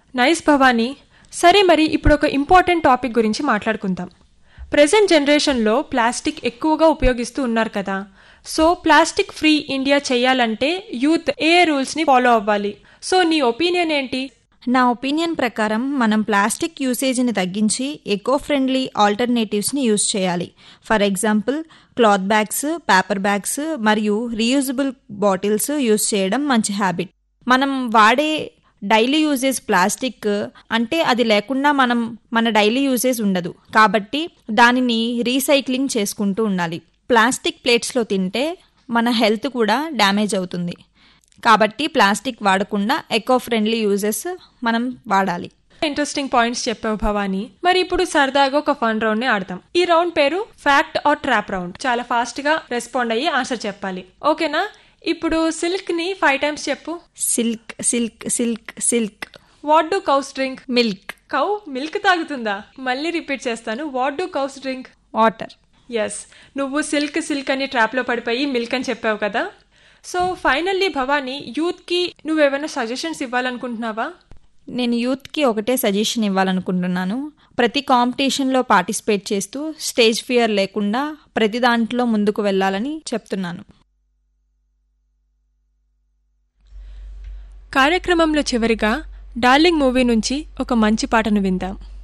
nice Bhavani సరే మరి ఇప్పుడు ఒక ఇంపార్టెంట్ టాపిక్ గురించి మాట్లాడుకుందాం ప్రజెంట్ జనరేషన్లో ప్లాస్టిక్ ఎక్కువగా ఉపయోగిస్తూ ఉన్నారు కదా సో ప్లాస్టిక్ ఫ్రీ ఇండియా చేయాలంటే యూత్ ఏ రూల్స్ని ఫాలో అవ్వాలి సో నీ ఒపీనియన్ ఏంటి నా ఒపీనియన్ ప్రకారం మనం ప్లాస్టిక్ యూసేజ్ని తగ్గించి ఎకో ఫ్రెండ్లీ ఆల్టర్నేటివ్స్ని యూజ్ చేయాలి for example cloth bags paper bags మరియు రీయూజబుల్ బాటిల్స్ యూజ్ చేయడం మంచి హ్యాబిట్ మనం వాడే డైలీ యూజెస్ ప్లాస్టిక్ అంటే అది లేకుండా మనం మన డైలీ యూజెస్ ఉండదు కాబట్టి దానిని రీసైక్లింగ్ చేసుకుంటూ ఉండాలి ప్లాస్టిక్ ప్లేట్స్లో తింటే మన హెల్త్ కూడా డ్యామేజ్ అవుతుంది కాబట్టి ప్లాస్టిక్ వాడకుండా ఎకో ఫ్రెండ్లీ యూజెస్ మనం వాడాలి ఇంట్రెస్టింగ్ పాయింట్స్ చెప్పావు భవానీ మరి ఇప్పుడు సరదాగా ఒక ఫన్ రౌండ్ ని ఆడతాం ఈ రౌండ్ పేరు ఫ్యాక్ట్ ఆర్ ట్రాప్ రౌండ్ చాలా ఫాస్ట్ గా రెస్పాండ్ అయ్యి ఆన్సర్ చెప్పాలి ఓకేనా ఇప్పుడు సిల్క్ ని ఫైవ్ టైమ్స్ చెప్పు silk silk silk silk what do cows drink milk cow milk తాగుతుందా మళ్ళీ రిపీట్ చేస్తాను what do cows drink water yes నువ్వు సిల్క్ సిల్క్ అని ట్రాప్లో పడిపోయి మిల్క్ అని చెప్పావు కదా సో ఫైనల్లీ భవానీ యూత్కి నువ్వేమైనా సజెషన్స్ ఇవ్వాలనుకుంటున్నావా నేను యూత్కి ఒకటే సజెషన్ ఇవ్వాలనుకుంటున్నాను ప్రతి కాంపిటీషన్లో పార్టిసిపేట్ చేస్తూ స్టేజ్ ఫియర్ లేకుండా ప్రతి దాంట్లో ముందుకు వెళ్ళాలని చెప్తున్నాను కార్యక్రమంలో చివరిగా డార్లింగ్ మూవీ నుంచి ఒక మంచి పాటను విందాం